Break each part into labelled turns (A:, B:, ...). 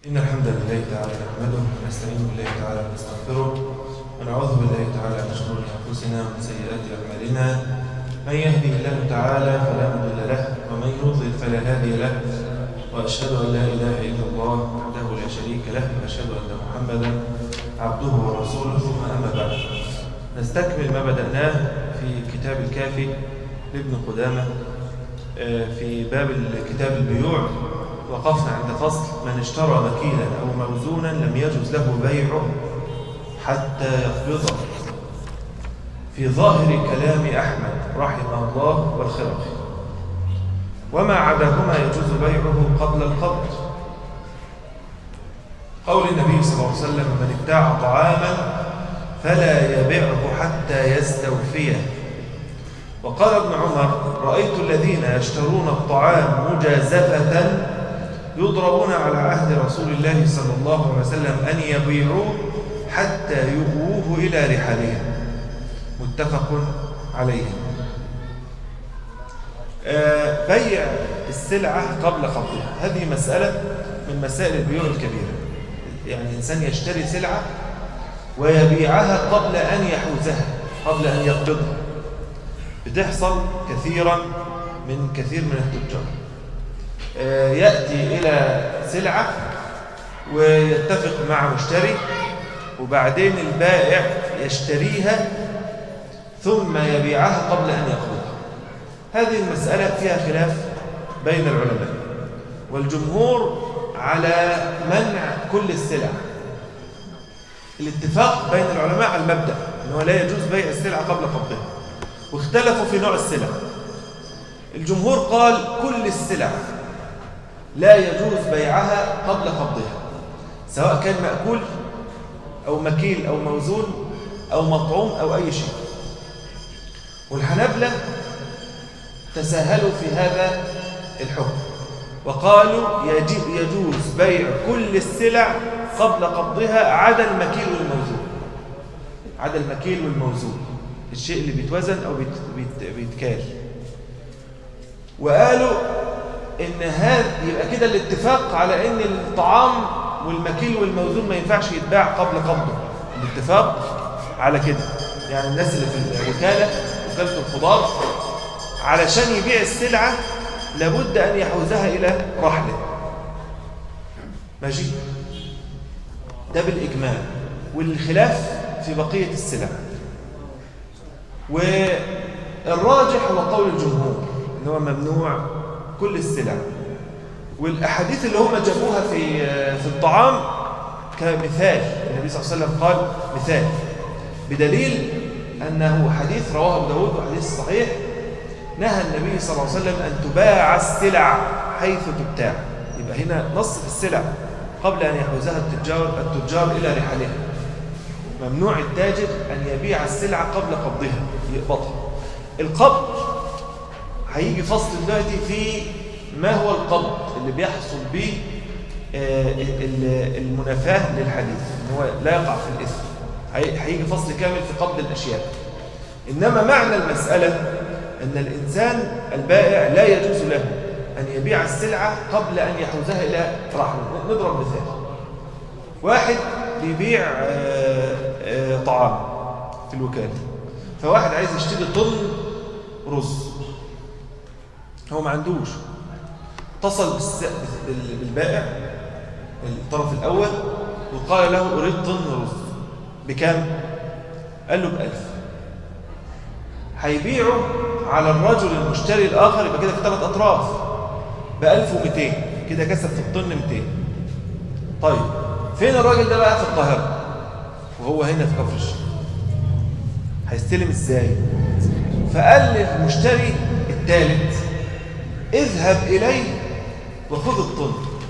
A: إن الحمد لله تعالى نحمده ونستعين بالله تعالى ونستغفره ونعوذ بالله تعالى من شرور أنفسنا ومن سيئات أعمالنا من يهدي الله تعالى فلا مضل له ومن يضلل فلا هادي له وأشهد أن لا إله إلا الله وحده لا شريك له وأشهد أن محمدا عبده ورسوله ثم أما بعد نستكمل ما بدأناه في كتاب الكافي لابن قدامة آه، في باب كتاب البيوع وقفنا عند فصل من اشترى مكيلا أو موزونا لم يجوز له بيعه حتى يقبضه في ظاهر كلام أحمد رحمه الله والخرقي وما عداهما يجوز بيعه قبل القبض قول النبي صلى الله عليه وسلم من ابتاع طعاما فلا يبيعه حتى يستوفيه وقال ابن عمر رأيت الذين يشترون الطعام مجازفة يضربون على عهد رسول الله صلى الله عليه وسلم أن يبيعوه حتى يؤوه إلى رحالهم متفق عليه آه، بيع السلعة قبل قبضها هذه مسألة من مسائل البيوع الكبيرة يعني الإنسان يشتري سلعة ويبيعها قبل أن يحوزها قبل أن يقبضها بتحصل كثيرا من كثير من التجار آه، يأتي إلى سلعة ويتفق مع مشتري وبعدين البائع يشتريها ثم يبيعها قبل أن يقبضها هذه المسألة فيها خلاف بين العلماء والجمهور على منع كل السلع الاتفاق بين العلماء على المبدأ أنه لا يجوز بيع السلعة قبل قبضها واختلفوا في نوع السلع الجمهور قال كل السلع لا يجوز بيعها قبل قبضها سواء كان مأكول أو مكيل أو موزون أو مطعوم أو أي شيء والحنابلة تساهلوا في هذا الحكم وقالوا يجب يجوز بيع كل السلع قبل قبضها عدا المكيل والموزون عدا المكيل والموزون الشيء اللي بيتوزن أو بيت بيت بيتكال وقالوا ان هذا يبقى كده الاتفاق على ان الطعام والمكيل والموزون ما ينفعش يتباع قبل قبضه الاتفاق على كده يعني الناس اللي في الوكاله وكاله الخضار علشان يبيع السلعه لابد ان يحوزها الى رحله ماشي ده بالاجمال والخلاف في بقيه السلع والراجح هو قول الجمهور ان هو ممنوع كل السلع والأحاديث اللي هم جابوها في في الطعام كمثال النبي صلى الله عليه وسلم قال مثال بدليل أنه حديث رواه أبو داود وحديث صحيح نهى النبي صلى الله عليه وسلم أن تباع السلع حيث تبتاع يبقى هنا نص في السلع قبل أن يحوزها التجار التجار إلى رحالها ممنوع التاجر أن يبيع السلع قبل قبضها يقبضها القبض هيجي فصل دلوقتي في ما هو القبض اللي بيحصل به المنافاة للحديث ان هو لا يقع في الإثم هيجي فصل كامل في قبض الأشياء إنما معنى المسألة أن الإنسان البائع لا يجوز له أن يبيع السلعة قبل أن يحوزها إلى رحمه نضرب مثال واحد بيبيع طعام في الوكالة فواحد عايز يشتري طن رز هو ما عندوش اتصل بالبائع الطرف الأول وقال له أريد طن رز بكام؟ قال له بألف هيبيعه على الرجل المشتري الآخر يبقى كده في ثلاث أطراف بألف ومئتين كده كسب في الطن مئتين طيب فين الراجل ده بقى في القاهرة وهو هنا في كفر الشيخ هيستلم ازاي فقال للمشتري الثالث اذهب إليه وخذ الطن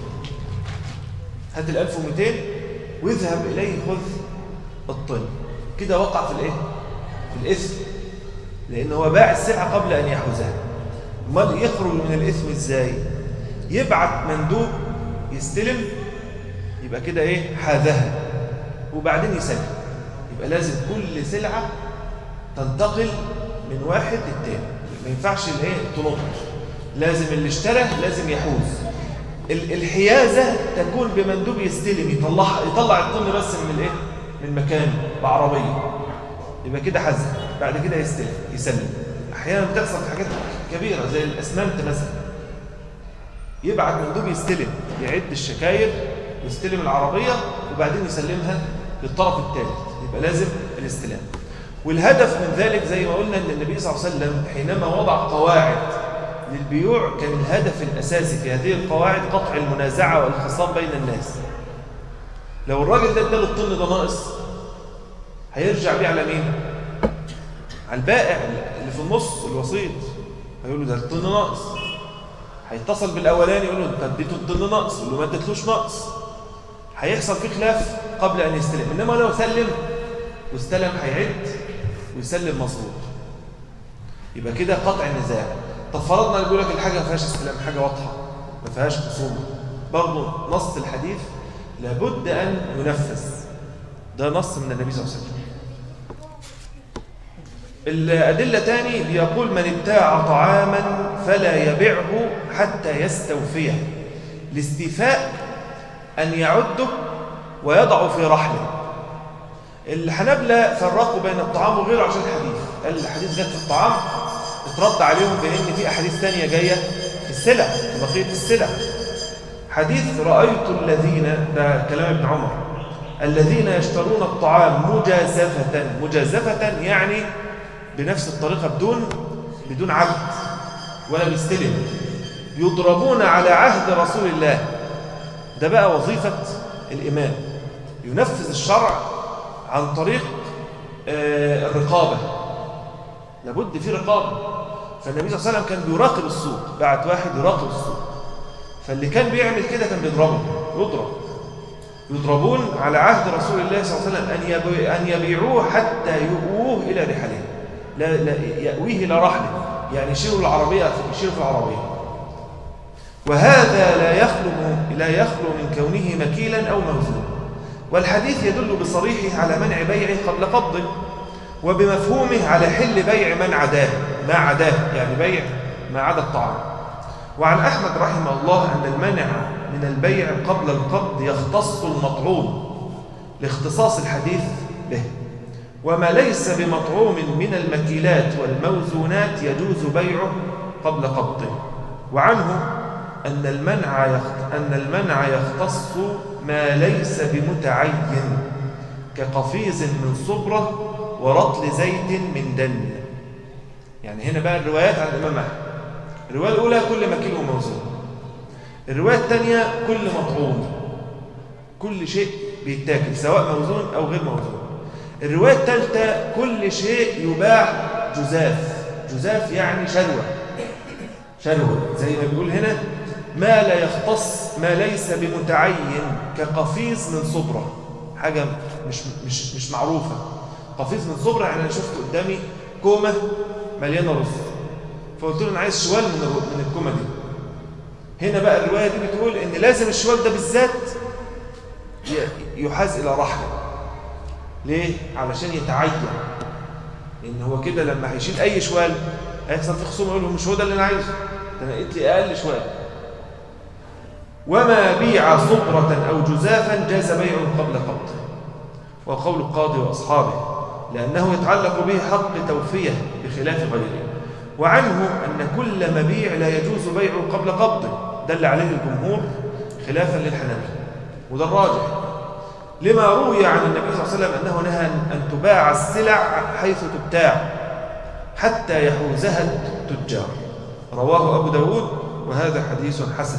A: هات الألف ومئتين واذهب إليه خذ الطن كده وقع في الإيه؟ في الإثم لأن هو باع السلعة قبل أن يحوزها امال يخرج من الإثم إزاي يبعت مندوب يستلم يبقى كده إيه حاذها وبعدين يسلم يبقى لازم كل سلعة تنتقل من واحد للتاني ما ينفعش الايه تنط لازم اللي اشترى لازم يحوز الحيازة تكون بمندوب يستلم يطلع يطلع الطن بس من الايه من مكانه بعربية يبقى كده حزن بعد كده يستلم يسلم احيانا بتحصل في حاجات كبيرة زي الاسمنت مثلا يبعت مندوب يستلم يعد الشكاير ويستلم العربية وبعدين يسلمها للطرف الثالث يبقى لازم الاستلام والهدف من ذلك زي ما قلنا ان النبي صلى الله عليه وسلم حينما وضع قواعد للبيوع كان الهدف الأساسي في هذه القواعد قطع المنازعة والخصام بين الناس لو الراجل ده اداله الطن ده ناقص هيرجع بيه على مين؟ على البائع اللي في النص الوسيط هيقول له ده الطن ناقص هيتصل بالاولاني يقول له انت اديته الطن ناقص يقول له ما اديتلوش ناقص هيحصل فيه خلاف قبل ان يستلم انما لو سلم واستلم هيعد ويسلم مظبوط يبقى كده قطع النزاع طب فرضنا يقول لك الحاجه ما فيهاش استلام حاجه واضحه ما فيهاش خصومه برضه نص الحديث لابد ان ينفذ ده نص من النبي صلى الله عليه وسلم الأدلة تاني بيقول من ابتاع طعاما فلا يبيعه حتى يستوفيه لاستيفاء أن يعده ويضع في رحله الحنابلة فرقوا بين الطعام وغيره عشان الحديث قال الحديث جت في الطعام اترد عليهم بأن في أحاديث تانية جاية في السلع في بقية السلع حديث رأيت الذين ده كلام ابن عمر الذين يشترون الطعام مجازفة مجازفة يعني بنفس الطريقة بدون بدون عقد ولا بيستلم يضربون على عهد رسول الله ده بقى وظيفة الإمام ينفذ الشرع عن طريق آه الرقابة لابد في رقابة فالنبي صلى الله عليه وسلم كان بيراقب السوق بعت واحد يراقب السوق فاللي كان بيعمل كده كان بيضربه يضرب يضربون على عهد رسول الله صلى الله عليه وسلم أن يبيعوه حتى يؤوه إلى رحله لا, لا يأويه إلى رحله يعني يشيروا العربية يشيروا في العربية وهذا لا يخلو لا يخلو من كونه مكيلا أو موزونا والحديث يدل بصريحه على منع بيعه قبل قبضه وبمفهومه على حل بيع من عداه ما عداه يعني بيع ما عدا الطعام وعن أحمد رحمه الله أن المنع من البيع قبل القبض يختص المطعوم لاختصاص الحديث به وما ليس بمطعوم من المكيلات والموزونات يجوز بيعه قبل قبضه وعنه أن المنع أن المنع يختص ما ليس بمتعين كقفيز من صبرة ورطل زيت من دن يعني هنا بقى الروايات عن الإمام أحمد الرواية الأولى كل مكيل وموزون الرواية الثانية كل مطعوم كل شيء بيتاكل سواء موزون أو غير موزون الرواية الثالثة كل شيء يباع جزاف جزاف يعني شلوة شلوة زي ما بيقول هنا ما لا يختص ما ليس بمتعين كقفيز من صبرة حاجة مش, مش, مش معروفة قفيز من صبرة يعني أنا شفت قدامي كومة مليانة رز فقلت له أنا عايز شوال من, من الكومة دي هنا بقى الرواية دي بتقول إن لازم الشوال ده بالذات يحاز إلى رحله ليه؟ علشان يتعين لأن هو كده لما هيشيل أي شوال هيحصل في خصوم يقول له مش هو ده اللي أنا عايزه ده أنا قلت لي أقل شوال وما بيع صبرة أو جزافا جاز بيع قبل قبضه وقول القاضي وأصحابه لأنه يتعلق به حق توفية بخلاف غيره وعنه أن كل مبيع لا يجوز بيعه قبل قبضه دل عليه الجمهور خلافا للحنابلة وده الراجح لما روي عن النبي صلى الله عليه وسلم أنه نهى أن تباع السلع حيث تبتاع حتى يحوزها التجار رواه أبو داود وهذا حديث حسن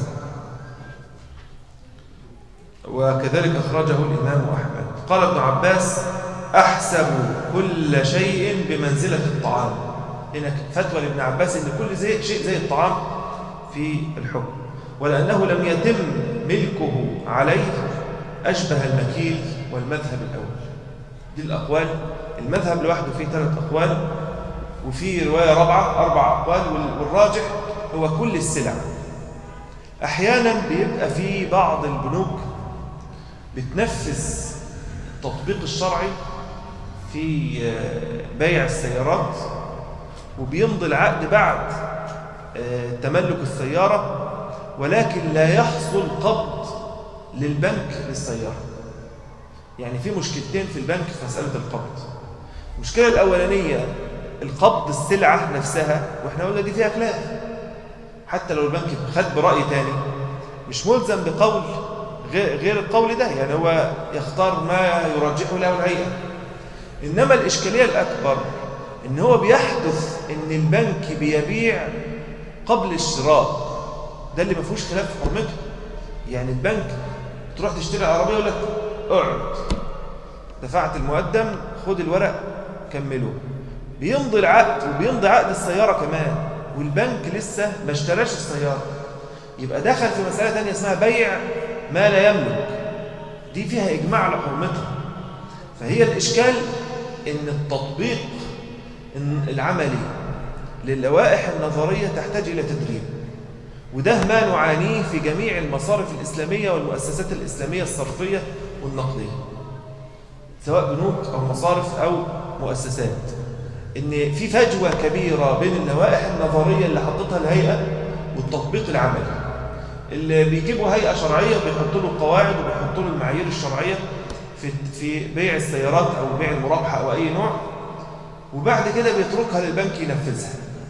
A: وكذلك أخرجه الإمام أحمد قال ابن عباس أحسب كل شيء بمنزلة الطعام هنا فتوى لابن عباس أن كل زي شيء زي الطعام في الحكم ولأنه لم يتم ملكه عليه أشبه المكيل والمذهب الأول دي الأقوال المذهب لوحده فيه ثلاث أقوال وفي رواية رابعة أربع أقوال والراجح هو كل السلع أحيانا بيبقى في بعض البنوك بتنفذ التطبيق الشرعي في بيع السيارات وبيمضي العقد بعد تملك السيارة ولكن لا يحصل قبض للبنك للسيارة يعني في مشكلتين في البنك في مسألة القبض المشكلة الأولانية القبض السلعة نفسها وإحنا قلنا دي فيها خلاف حتى لو البنك خد برأي تاني مش ملزم بقول غير القول ده يعني هو يختار ما يرجحه له الهيئة إنما الإشكالية الأكبر إن هو بيحدث إن البنك بيبيع قبل الشراء ده اللي ما فيهوش خلاف في حرمته يعني البنك تروح تشتري عربية يقول لك اقعد دفعت المقدم خد الورق كمله بيمضي العقد وبيمضي عقد السيارة كمان والبنك لسه ما اشتراش السيارة يبقى دخل في مسألة ثانيه اسمها بيع ما لا يملك دي فيها إجماع على حرمتها فهي الإشكال إن التطبيق العملي للوائح النظرية تحتاج إلى تدريب وده ما نعانيه في جميع المصارف الإسلامية والمؤسسات الإسلامية الصرفية والنقدية سواء بنوك أو مصارف أو مؤسسات إن في فجوة كبيرة بين اللوائح النظرية اللي حطتها الهيئة والتطبيق العملي اللي بيجيبوا هيئة شرعية بيحطوا له القواعد وبيحطوا له المعايير الشرعية في في بيع السيارات أو بيع المرابحة أو أي نوع وبعد كده بيتركها للبنك ينفذها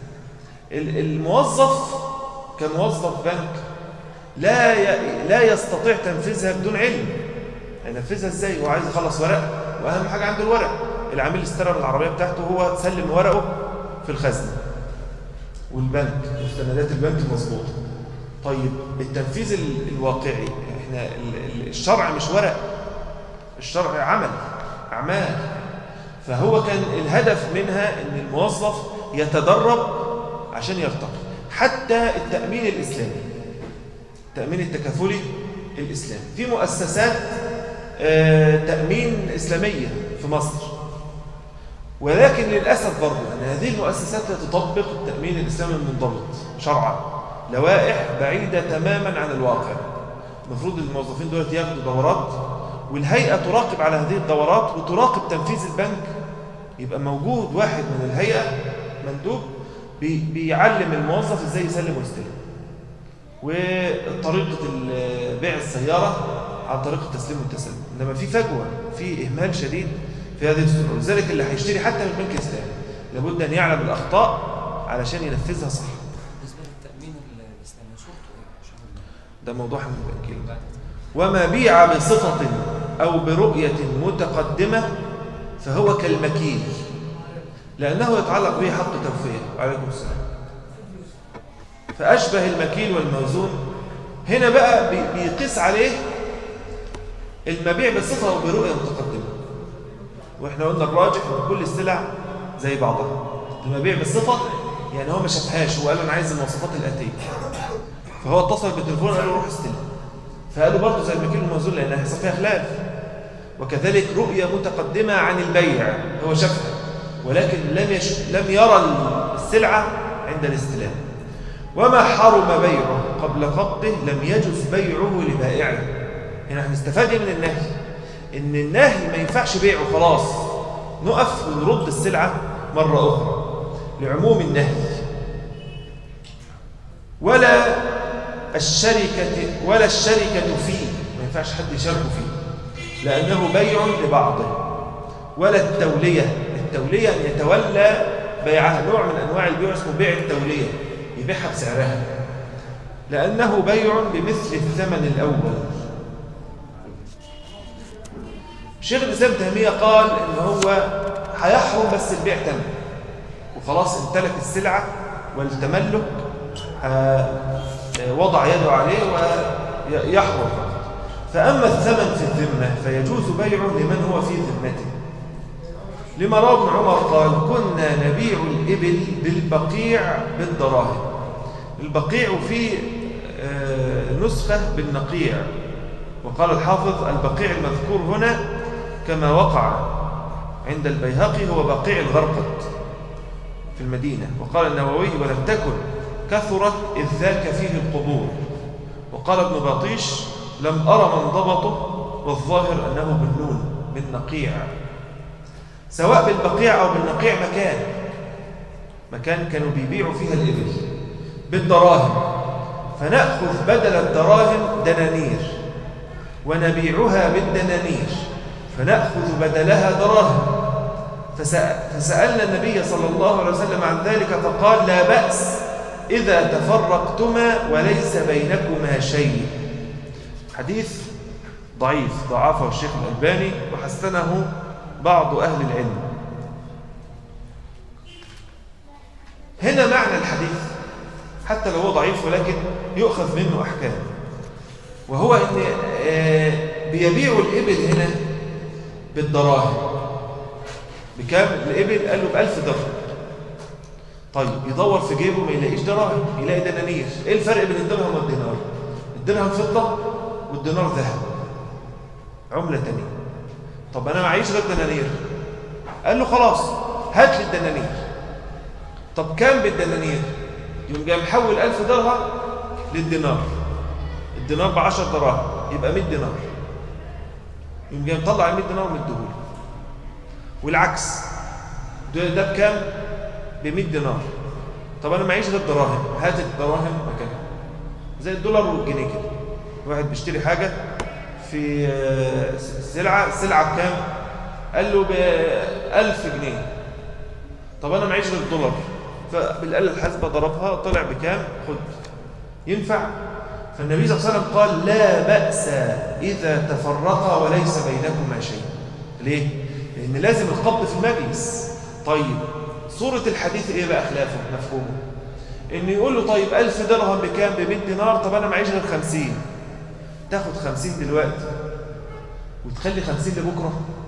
A: الموظف كموظف بنك لا لا يستطيع تنفيذها بدون علم ينفذها ازاي هو عايز يخلص ورق واهم حاجه عنده الورق العميل استلم العربيه بتاعته هو سلم ورقه في الخزنه والبنك مستندات البنك مظبوطه طيب التنفيذ الواقعي احنا الشرع مش ورق الشرع عمل اعمال فهو كان الهدف منها ان الموظف يتدرب عشان يرتقي حتى التأمين الإسلامي التأمين التكافلي الإسلامي في مؤسسات تأمين إسلامية في مصر ولكن للأسف برضو أن هذه المؤسسات لا تطبق التأمين الإسلامي المنضبط شرعا لوائح بعيدة تماما عن الواقع المفروض الموظفين دول ياخدوا دورات والهيئة تراقب على هذه الدورات وتراقب تنفيذ البنك يبقى موجود واحد من الهيئة مندوب بيعلم الموظف ازاي يسلم ويستلم وطريقة بيع السيارة عن طريق التسليم والتسلم انما في فجوة في إهمال شديد في هذه الصورة ولذلك اللي هيشتري حتى من البنك الإسلامي لابد أن يعلم الأخطاء علشان ينفذها صح
B: بالنسبة للتأمين الإسلامي صورته
A: ده موضوع من وما بيع بصفة أو برؤية متقدمة فهو كالمكيل لأنه يتعلق به حق توفية وعليكم السلام فأشبه المكيل والموزون هنا بقى بيقيس عليه المبيع بصفة أو برؤية متقدمة وإحنا قلنا الراجح أن كل السلع زي بعضها المبيع بالصفة يعني هو ما شافهاش هو قال أنا عايز المواصفات الآتية فهو اتصل بالتليفون قال له روح استلم فقالوا برضه زي المكيل والموزون لأنها هيحصل فيها خلاف وكذلك رؤية متقدمة عن البيع هو شافها ولكن لم يش... لم يرى السلعة عند الاستلام وما حرم بيعه قبل قبضه لم يجوز بيعه لبائعه هنا هنستفاد من النهي ان النهي ما ينفعش بيعه خلاص نقف ونرد السلعة مرة أخرى لعموم النهي ولا الشركة ولا الشركة فيه ما ينفعش حد يشاركه فيه لأنه بيع لبعضه ولا التولية التولية أن يتولى بيعها نوع من أنواع البيع اسمه بيع التولية يبيعها بسعرها لأنه بيع بمثل الثمن الأول شيخ الإسلام تهمية قال إن هو هيحرم بس البيع تم وخلاص امتلك السلعة والتملك وضع يده عليه ويحرم فأما الثمن في الذمة فيجوز بيعه لمن هو في ذمته لما روى ابن عمر قال كنا نبيع الإبل بالبقيع بالدراهم البقيع في نسخة بالنقيع وقال الحافظ البقيع المذكور هنا كما وقع عند البيهقي هو بقيع الغرقد في المدينة وقال النووي ولم تكن كثرت إذ ذاك فيه القبور وقال ابن باطيش لم أرى من ضبطه والظاهر أنه بالنون بالنقيع سواء بالبقيع أو بالنقيع مكان مكان كانوا بيبيعوا فيها الإبل بالدراهم فنأخذ بدل الدراهم دنانير ونبيعها بالدنانير فنأخذ بدلها دراهم فسأ- فسألنا النبي صلى الله عليه وسلم عن ذلك فقال لا بأس إذا تفرقتما وليس بينكما شيء حديث ضعيف ضعفه الشيخ الألباني وحسنه بعض أهل العلم هنا معنى الحديث حتى لو هو ضعيف ولكن يؤخذ منه أحكام وهو أن آه، بيبيعوا الإبل هنا بالدراهم بكام الإبل قال له بألف درهم طيب يدور في جيبه ما يلاقيش دراهم يلاقي دنانير ايه الفرق بين الدرهم والدينار الدرهم فضة والدينار ذهب عملة تانية طب انا معيش غير دنانير قال له خلاص هات لي الدنانير طب كام بالدنانير يقوم جاي محول 1000 درهم للدينار الدينار ب 10 دراهم يبقى 100 دينار يقوم جاي مطلع ال 100 دينار ومديهوله والعكس ده, ده بكام ب 100 دينار طب انا معيش غير دراهم هات الدراهم مكانها زي الدولار والجنيه كده واحد بيشتري حاجه في آه، سلعه السلعه بكام قال له ب 1000 جنيه طب انا معيش غير الدولار فبالاله الحاسبه ضربها طلع بكام خد ينفع فالنبي صلى الله عليه وسلم قال لا بأس إذا تفرقا وليس بينكما شيء ليه؟ لأن لازم القبض في المجلس طيب صورة الحديث إيه بقى خلافه مفهومه إن يقول له طيب ألف درهم بكام ب 100 دينار طب أنا معيش غير 50 تاخد 50 دلوقتي وتخلي 50 لبكرة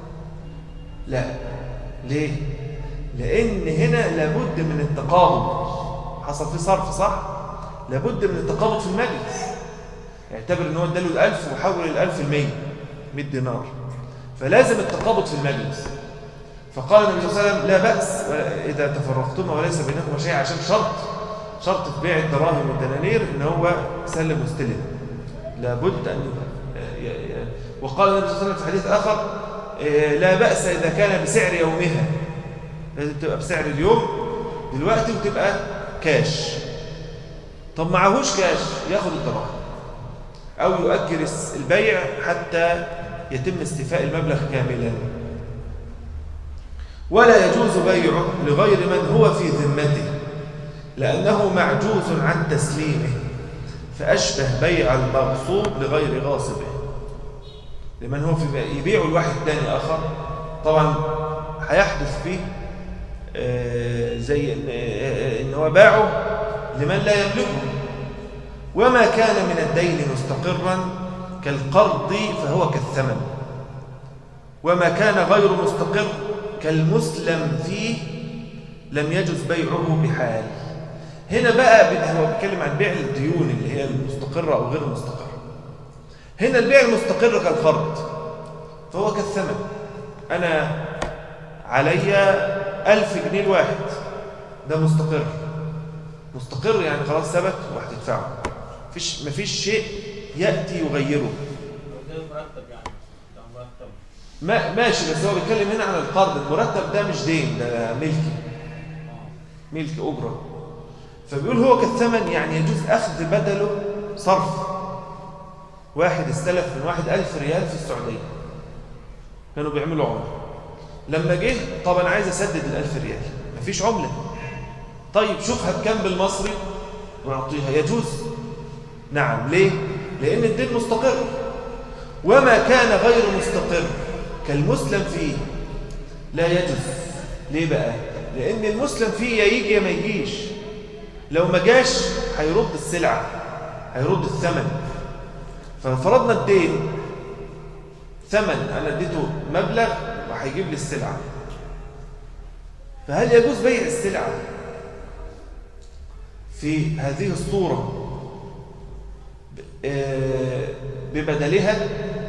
A: لا ليه؟ لأن هنا لابد من التقابض حصل فيه صرف صح؟ لابد من التقابض في المجلس اعتبر ان هو اداله الألف وحول الألف المية 100 دينار فلازم التقابض في المجلس فقال النبي صلى الله عليه وسلم لا بأس إذا تفرقتما وليس بينكما شيء عشان شرط شرط في بيع الدراهم والدنانير ان هو سلم واستلم لابد أن ي- ي- وقال النبي صلى الله عليه وسلم في حديث آخر إيه، لا بأس إذا كان بسعر يومها لازم تبقى بسعر اليوم دلوقتي وتبقى كاش طب معهوش كاش ياخد الدراهم أو يؤجل الس- البيع حتى يتم استيفاء المبلغ كاملا ولا يجوز بيعه لغير من هو في ذمته لأنه معجوز عن تسليمه فأشبه بيع المغصوب لغير غاصبه لمن هو في يبيعه لواحد تاني آخر طبعا هيحدث فيه آه، زي إن, آه، إن هو باعه لمن لا يملكه وما كان من الدين مستقرا كالقرض فهو كالثمن وما كان غير مستقر كالمسلم فيه لم يجز بيعه بحال هنا بقى ب- هو بيتكلم عن بيع الديون اللي هي المستقرة أو غير المستقرة هنا البيع المستقر كالقرض فهو كالثمن أنا علي ألف جنيه الواحد ده مستقر مستقر يعني خلاص ثبت وهتدفعه مفيش مفيش شيء يأتي يغيره
C: ده مرتب يعني ده مرتب
A: ما ماشي بس هو بيتكلم هنا عن القرض المرتب ده مش دين ده ملكي ملك أجرة فبيقول هو كالثمن يعني يجوز أخذ بدله صرف واحد استلف من واحد ألف ريال في السعودية كانوا بيعملوا عملة لما جه طب أنا عايز أسدد الألف ريال مفيش عملة طيب شوف هتكم بالمصري وأعطيها يجوز نعم ليه؟ لأن الدين مستقر وما كان غير مستقر كالمسلم فيه لا يجوز ليه بقى لان المسلم فيه يا يجي يا ما يجيش لو ما جاش هيرد السلعه هيرد الثمن ففرضنا الدين ثمن انا اديته مبلغ وهيجيب لي السلعه فهل يجوز بيع السلعه في هذه الصوره ب- آه، ببدلها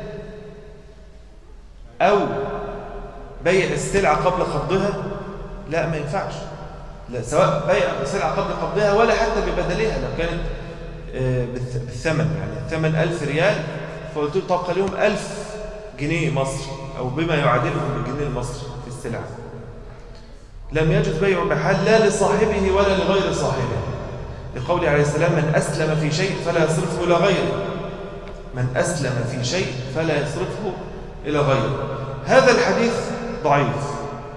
A: أو بيع السلعة قبل قبضها لا ما ينفعش لا سواء بيع السلعة قبل قبضها ولا حتى ببدلها لو كانت آه، بالث- بالثمن يعني الثمن ألف ريال فقلت له طب خليهم ألف جنيه مصري أو بما يعادله بالجنيه المصري في السلعة لم يجوز بيعه بحال لا لصاحبه ولا لغير صاحبه لقوله عليه السلام من أسلم في شيء فلا يصرفه إلى غيره من أسلم في شيء فلا يصرفه إلى غيره هذا الحديث ضعيف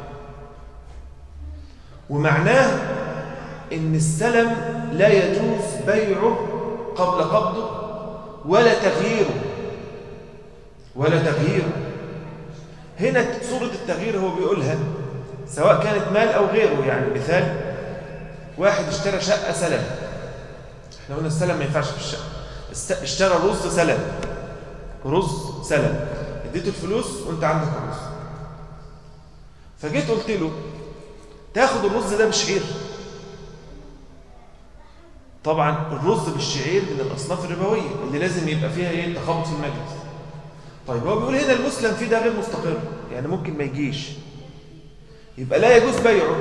A: ومعناه إن السلم لا يجوز بيعه قبل قبضه ولا تغييره ولا تغييره هنا صورة التغيير هو بيقولها سواء كانت مال أو غيره يعني مثال واحد اشترى شقة سلم احنا قلنا السلم ما ينفعش في الشقة است- اشترى رز سلم رز سلم اديته الفلوس وانت عندك الرز فجيت قلت له تاخد الرز ده بشعير طبعا الرز بالشعير من الاصناف الربويه اللي لازم يبقى فيها ايه تخبط في المجلس طيب هو بيقول هنا المسلم فيه ده غير مستقر يعني ممكن ما يجيش يبقى لا يجوز بيعه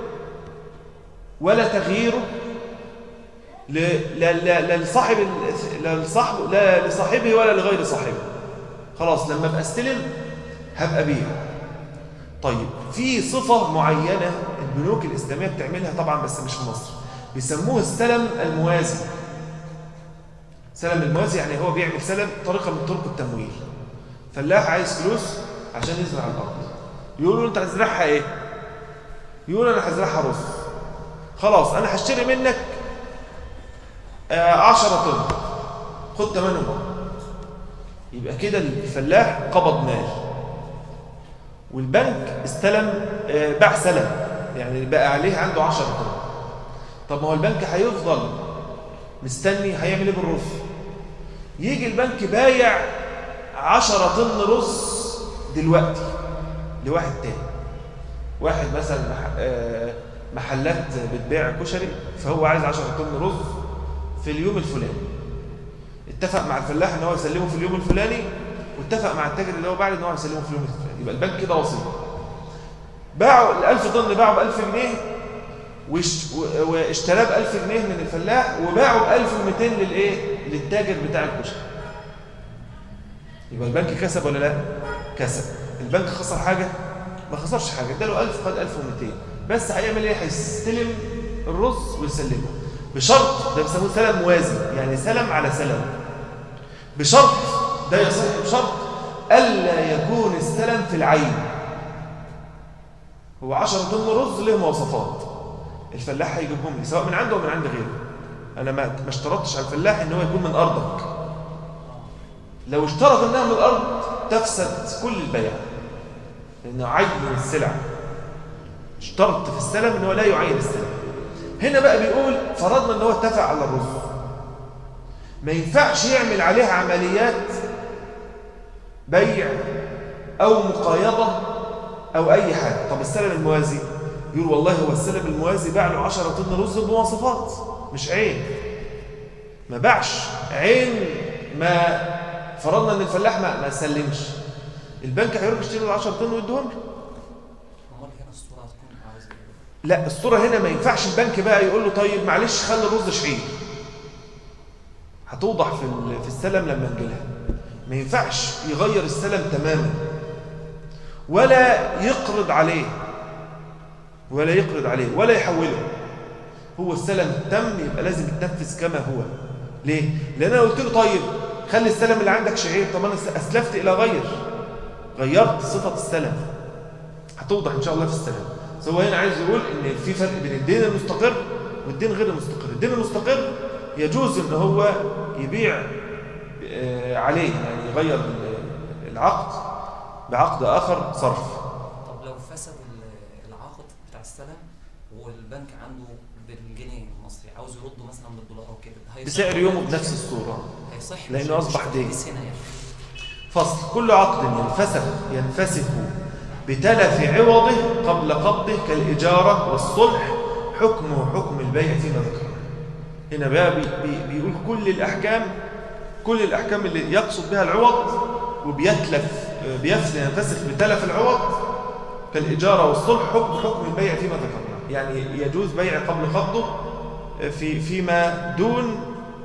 A: ولا تغييره ل... لا لا لا لصاحب ال- لا لصاحبه لا لصاحبه ولا لغير صاحبه خلاص لما ابقى استلم هبقى بيع طيب في صفة معينة البنوك الإسلامية بتعملها طبعا بس مش في مصر بيسموه السلم الموازي سلم الموازي يعني هو بيعمل سلم طريقة من طرق التمويل فلاح عايز فلوس عشان يزرع الأرض يقولوا له أنت هتزرعها إيه؟ يقول أنا هزرعها رز خلاص أنا هشتري منك آه، عشرة طن خد ثمنهم يبقى كده الفلاح قبض مال والبنك استلم آه، باع سلم يعني بقى عليه عنده 10 طن طب ما هو البنك هيفضل مستني هيعمل ايه بالرز يجي البنك بايع 10 طن رز دلوقتي لواحد تاني واحد مثلا مح- آه، محلات بتبيع كشري فهو عايز 10 طن رز في اليوم الفلاني اتفق مع الفلاح ان هو يسلمه في اليوم الفلاني واتفق مع التاجر اللي هو باع ان هو هيسلمه في اليوم الفلاني يبقى البنك كده وسيط باعوا ال 1000 طن باعوا ب 1000 جنيه واشت- و- واشتراه ب 1000 جنيه من الفلاح وباعوا ب 1200 للايه للتاجر بتاع الكشري يبقى البنك كسب ولا لا كسب البنك خسر حاجه ما خسرش حاجه اداله 1000 خد 1200 بس هيعمل ايه هيستلم الرز ويسلمه بشرط ده بيسموه سلم موازي يعني سلم على سلم بشرط ده يصح بشرط الا يكون السلم في العين هو 10 طن رز له مواصفات الفلاح هيجيبهم لي سواء من عنده او من عند غيره انا ما ما اشترطتش على الفلاح ان هو يكون من ارضك لو اشترط انها من الارض تفسد كل البيع لانه عين من السلع اشترط في السلم ان هو لا يعين السلم هنا بقى بيقول فرضنا ان هو اتفق على الرز ما ينفعش يعمل عليها عمليات بيع او مقايضه او اي حاجه طب السلم الموازي يقول والله هو السلم الموازي باع له 10 طن رز بمواصفات مش عين ما باعش عين ما فرضنا ان الفلاح ما, ما سلمش البنك هيروح يشتري ال 10 طن ويديهم له
B: امال هنا الصوره هتكون عاوز ايه؟
A: لا الصورة هنا ما ينفعش البنك بقى يقول له طيب معلش خلي الرز شعير هتوضح في ال- في السلم لما نجيلها ما ينفعش يغير السلم تماما ولا يقرض عليه ولا يقرض عليه ولا يحوله هو السلم تم يبقى لازم يتنفذ كما هو ليه؟ لأن أنا قلت له طيب خلي السلم اللي عندك شعير طب أنا أسلفت إلى غير غيرت صفة السلم هتوضح ان شاء الله في السلام بس هو هنا عايز يقول ان في فرق بين الدين المستقر والدين غير المستقر الدين المستقر يجوز ان هو يبيع آه، عليه يعني يغير ال- العقد بعقد اخر صرف
B: طب لو فسد ال- العقد بتاع السلم والبنك عنده بالجنيه المصري عاوز يرده مثلا بالدولار او كده هيصح
A: بسعر
B: ولا
A: يومه
B: مش
A: بنفس
B: هيصح؟
A: الصورة
B: هيصح
A: لأنه
B: مش-
A: أصبح
B: مش
A: دين.
B: هتقيس هنا يعني
A: فصل كل عقد ينفسخ ينفسخ بتلف عوضه قبل قبضه كالإجارة والصلح حكمه حكم البيع فيما ذكر هنا بقى بي بي بيقول كل الأحكام كل الأحكام اللي يقصد بها العوض وبيتلف بيفسد ينفسخ بتلف العوض كالإجارة والصلح حكم حكم البيع فيما ذكرنا يعني يجوز بيع قبل قبضه في فيما دون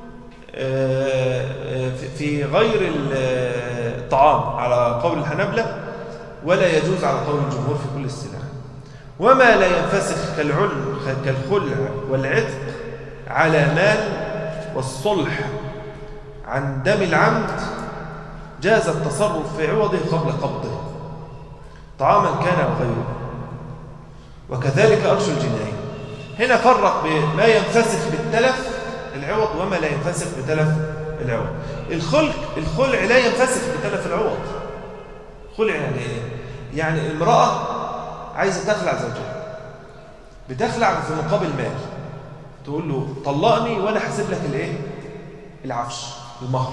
A: في- في غير ال- الطعام على قول الحنبلة ولا يجوز على قول الجمهور في كل السلع وما لا ينفسخ كالعلم كالخلع والعتق على مال والصلح عن دم العمد جاز التصرف في عوضه قبل قبضه طعاما كان أو غيره وكذلك أرش الجناية هنا فرق بين ما ينفسخ بالتلف العوض وما لا ينفسخ بتلف العوض الخلق الخلع لا ينفسخ بتلف العوض خلع يعني ايه يعني امرأة عايزة تخلع زوجها بتخلع في مقابل مال تقول له طلقني وانا حاسب لك الايه العفش المهر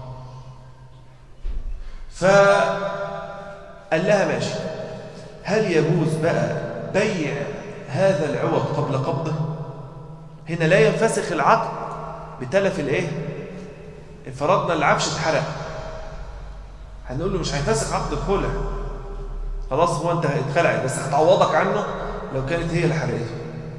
A: فقال لها ماشي هل يجوز بقى بيع هذا العوض قبل قبضه هنا لا ينفسخ العقد بتلف الايه فرضنا العفش اتحرق هنقول له مش هينفسخ عقد الخلع خلاص هو انت اتخلعت بس هتعوضك عنه لو كانت هي اللي حرقته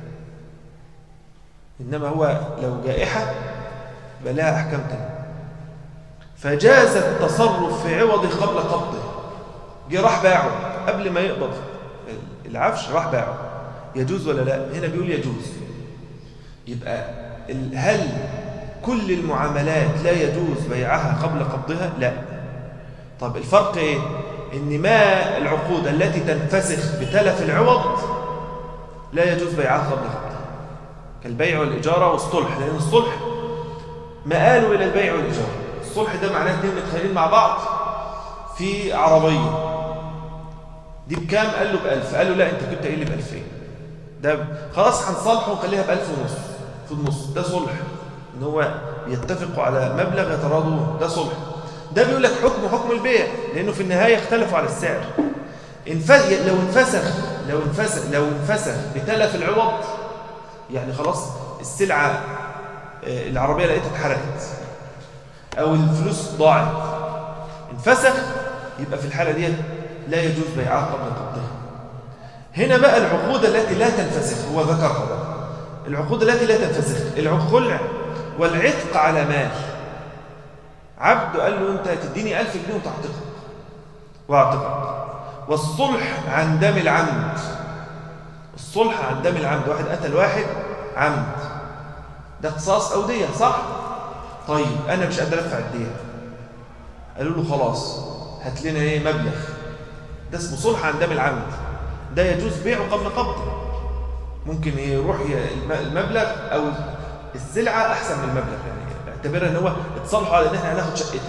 A: انما هو لو جائحه بقى لها احكام تانية فجاز التصرف في عوضه قبل قبضه جه راح باعه قبل ما يقبض العفش راح باعه يجوز ولا لا هنا بيقول يجوز يبقى ال- هل كل المعاملات لا يجوز بيعها قبل قبضها لا طب الفرق ايه ان ما العقود التي تنفسخ بتلف العوض لا يجوز بيعها قبل قبضها كالبيع والإجارة والصلح لأن الصلح مآله إلى البيع والإجارة الصلح ده معناه اتنين متخيلين مع بعض في عربية دي بكام قال له بألف قال له لا أنت كنت قايل لي بألفين ده خلاص هنصلحه ونخليها بألف ونص في النص ده صلح ان هو يتفقوا على مبلغ يتراضوا ده صلح ده بيقول لك حكم حكم البيع لانه في النهايه اختلفوا على السعر انف- لو انفسخ لو انفسخ لو انفسخ بتلف العوض يعني خلاص السلعه آه، العربيه لقيتها اتحرقت او الفلوس ضاعت انفسخ يبقى في الحاله دي لا يجوز بيعها قبل قبضها هنا بقى العقود التي لا تنفسخ هو ذكرها بقى العقود التي لا تنفسخ الخلع والعتق على مال عبد قال له انت تديني ألف جنيه وتعتقك واعتقك والصلح عن دم العمد الصلح عن دم العمد واحد قتل واحد عمد ده قصاص أو دية صح؟ طيب أنا مش قادر أدفع الدية قالوا له خلاص هات لنا ايه مبلغ ده اسمه صلح عن دم العمد ده يجوز بيعه قبل قبضه ممكن يروح ي- الم- المبلغ او السلعه احسن من المبلغ يعني اعتبرها ان هو اتصالحوا على ان احنا هناخد شقتك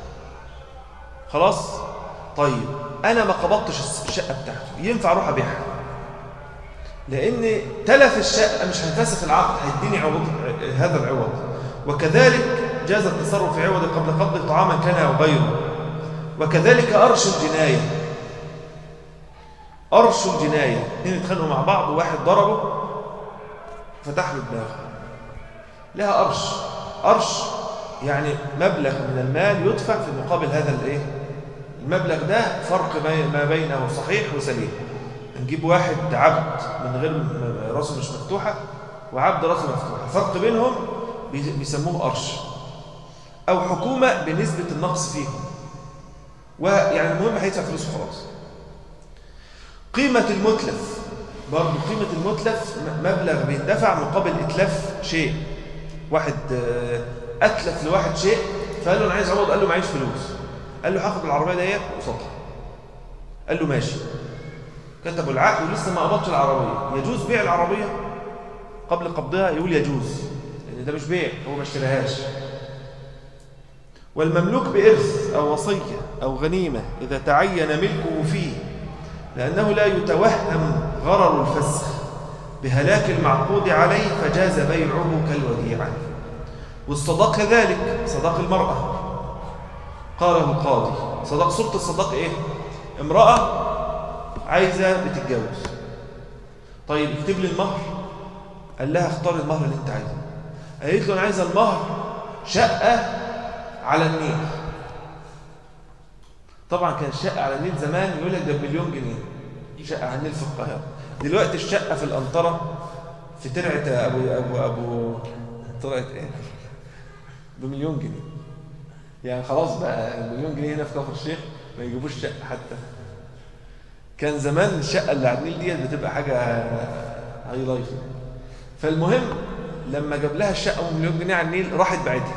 A: خلاص طيب انا ما قبضتش الس- الشقه بتاعته ينفع اروح ابيعها لان تلف الشقه مش هينفسخ العقد هيديني عوض هذا العوض وكذلك جاز التصرف في عوض قبل قبض طعاما كان او غيره وكذلك ارش الجنايه أرش الجناية اثنين اتخانقوا مع بعض وواحد ضربه فتح له دماغه لها أرش أرش يعني مبلغ من المال يدفع في مقابل هذا الايه المبلغ ده فرق ما- ما بينه صحيح وسليم نجيب واحد عبد من غير م- راسه مش مفتوحة وعبد راسه مفتوحة فرق بينهم بي- بيسموه أرش أو حكومة بنسبة النقص فيهم ويعني المهم هيدفع فلوس وخلاص قيمة المتلف برضه قيمة المتلف م- مبلغ بيدفع مقابل إتلاف شيء واحد آه، أتلف لواحد شيء فقال له أنا عايز عوض قال له معيش فلوس قال له هاخد العربية ديت قصادها قال له ماشي كتبوا العقد ولسه ما قبضش العربية يجوز بيع العربية قبل قبضها يقول يجوز لأن ده مش بيع هو ما اشتراهاش والمملوك بإرث أو وصية أو غنيمة إذا تعين ملكه فيه لأنه لا يتوهم غرر الفسخ بهلاك المعقود عليه فجاز بيعه كالوديعة والصداق كذلك صداق المرأة قاله القاضي صداق صورة الصداق إيه؟ امرأة عايزة بتتجوز طيب اكتب لي المهر قال لها اختار المهر اللي انت عايزه قالت له انا عايزه المهر شقة على النيل طبعا كان الشقة على النيل زمان يقول لك ده بمليون جنيه شقة على النيل في القاهرة دلوقتي الشقة في الأنطرة في ترعة أبو أبو أبو ترعة إيه؟ بمليون جنيه يعني خلاص بقى المليون جنيه هنا في كفر الشيخ ما يجيبوش شقة حتى كان زمان الشقة اللي على النيل ديت بتبقى حاجة هاي لايف فالمهم لما جاب لها الشقة بمليون جنيه على النيل راحت بعتها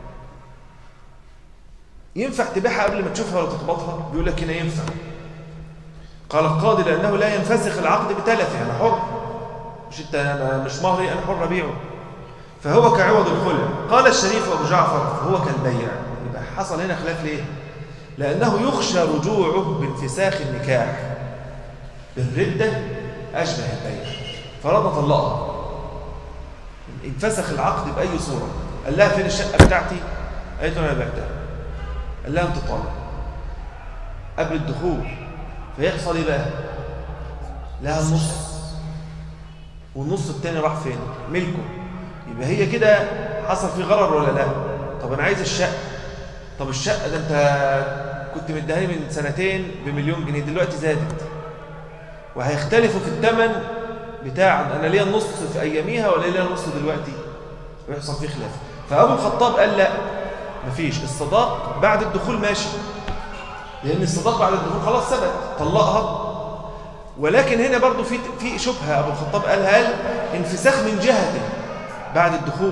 A: ينفع تبيعها قبل ما تشوفها ولا تقبضها بيقول لك هنا ينفع قال القاضي لأنه لا ينفسخ العقد بتلفه أنا حر مش انت أنا مش مهري أنا حر أبيعه فهو كعوض الخلع قال الشريف أبو جعفر فهو كالبيع يبقى حصل هنا خلاف ليه لأنه يخشى رجوعه بانفساخ النكاح بالردة أشبه البيع فرضنا طلقها انفسخ العقد بأي صورة قال لها فين الشقة بتاعتي قالت له أنا بعتها قال لها أنت طالق قبل الدخول فيحصل إيه بقى لها النص والنص التاني راح فين ملكه يبقى هي كده حصل فيه غرر ولا لا طب أنا عايز الشقة طب الشقة ده أنت كنت مديها من سنتين بمليون جنيه دلوقتي زادت وهيختلفوا في الثمن بتاع انا ليا النص في اياميها ولا ليا النص دلوقتي ويحصل فيه خلاف فابو الخطاب قال لا مفيش الصداق بعد الدخول ماشي لان الصداق بعد الدخول خلاص ثبت طلقها ولكن هنا برضو في في شبهه ابو الخطاب قال هل انفساخ من جهته بعد الدخول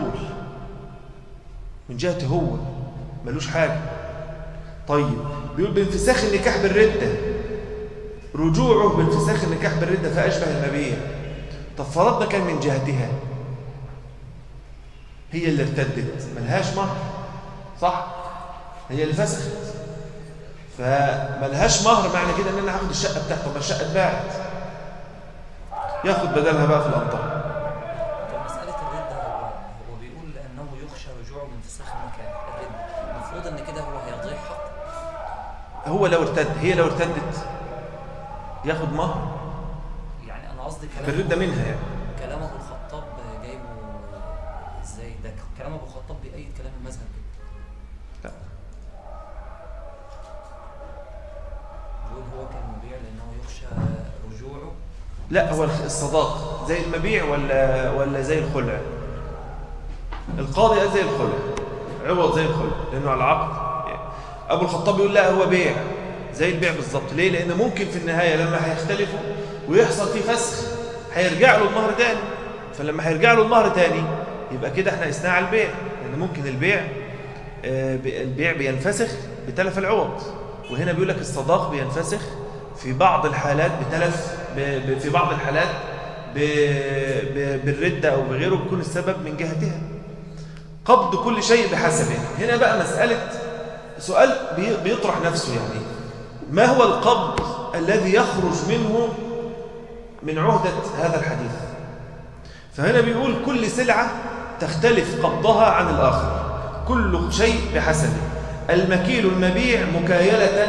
A: من جهته هو ملوش حاجه طيب بيقول بانفساخ النكاح بالرده رجوعه بانفساخ النكاح بالردة فأشبه المبيع طب فرضنا كان من جهتها هي اللي ارتدت ملهاش مهر صح هي اللي فسخت فملهاش مهر معنى كده ان انا هاخد الشقه بتاعته ما الشقه اتباعت ياخد بدلها بقى في الامطار
B: طب مسألة الردة هو هو بيقول أنه يخشى رجوعه بانفساخ النكاح الردة المفروض أن كده هو هيضيع حق
A: هو لو ارتد هي لو ارتدت ياخد مهر
B: يعني أنا قصدي كلام
A: بالردة منها يعني
B: كلام أبو الخطاب جايبه إزاي ده كلام أبو الخطاب بيأيد كلام المذهب كده
A: لا
B: بيقول هو كان مبيع لأنه يخشى رجوعه
A: لا هو الصداق زي المبيع ولا ولا زي الخلع القاضي قال زي الخلع عوض زي الخلع لانه على العقد ابو الخطاب يقول لا هو بيع زي البيع بالظبط ليه لان ممكن في النهايه لما هيختلفوا ويحصل فيه فسخ هيرجع له المهر تاني فلما هيرجع له المهر تاني يبقى كده احنا قسناه على البيع لان ممكن البيع آه، ب- البيع بينفسخ بتلف العوض وهنا بيقول لك الصداق بينفسخ في بعض الحالات بتلف ب- ب- في بعض الحالات ب- ب- بالردة أو بغيره بيكون السبب من جهتها قبض كل شيء بحسبه هنا بقى مسألة سؤال بي- بيطرح نفسه يعني ما هو القبض الذي يخرج منه من عهدة هذا الحديث فهنا بيقول كل سلعة تختلف قبضها عن الآخر كل شيء بحسبه المكيل المبيع مكايلة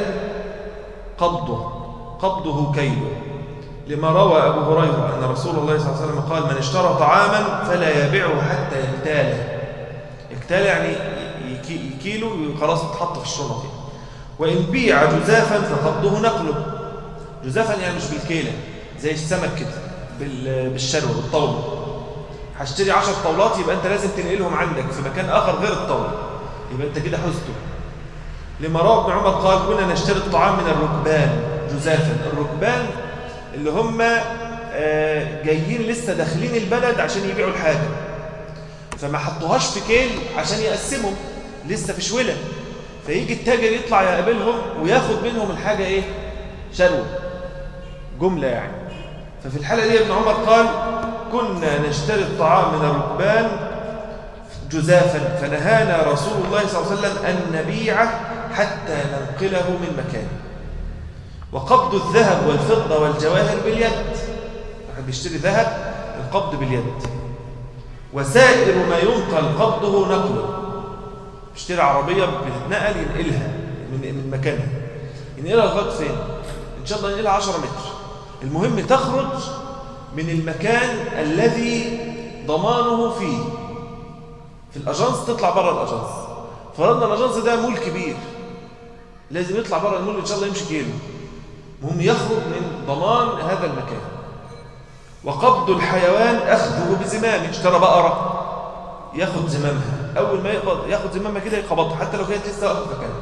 A: قبضه قبضه كيله لما روى أبو هريرة أن رسول الله صلى الله عليه وسلم قال من اشترى طعاما فلا يبيعه حتى يكتاله يكتال يعني يكي- يكيله خلاص يتحط في الشنط يعني. وإن بيع جزافا فقبضه نقله جزافا يعني مش بالكيلة زي السمك كده بال- بالشلوى بالطاولة هشتري 10 طاولات يبقى انت لازم تنقلهم عندك في مكان آخر غير الطاولة يبقى انت كده حزته لما روى ابن عمر قال كنا نشتري الطعام من الركبان جزافا الركبان اللي هم آه، جايين لسه داخلين البلد عشان يبيعوا الحاجة فما حطوهاش في كيل عشان يقسمهم لسه في شوله فيجي التاجر يطلع يقابلهم وياخد منهم الحاجة ايه شروة جملة يعني ففي الحالة دي ابن عمر قال كنا نشتري الطعام من الركبان جزافا فنهانا رسول الله صلى الله عليه وسلم أن نبيعه حتى ننقله من مكانه وقبض الذهب والفضة والجواهر باليد واحد بيشتري ذهب القبض باليد وسائر ما ينقل قبضه نقله اشتري عربية بتتنقل ينقلها من من مكانها ينقلها لغاية فين؟ إن شاء الله ينقلها 10 متر المهم تخرج من المكان الذي ضمانه فيه في الأجانس تطلع بره الأجانس فرضنا الأجانس ده مول كبير لازم يطلع بره المول إن شاء الله يمشي كيلو المهم يخرج من ضمان هذا المكان وقبض الحيوان أخذه بزمامه اشترى بقرة ياخد زمامها أول ما يقبض ياخد زمامها كده يقبضها حتى لو كانت لسه واقفة في مكانها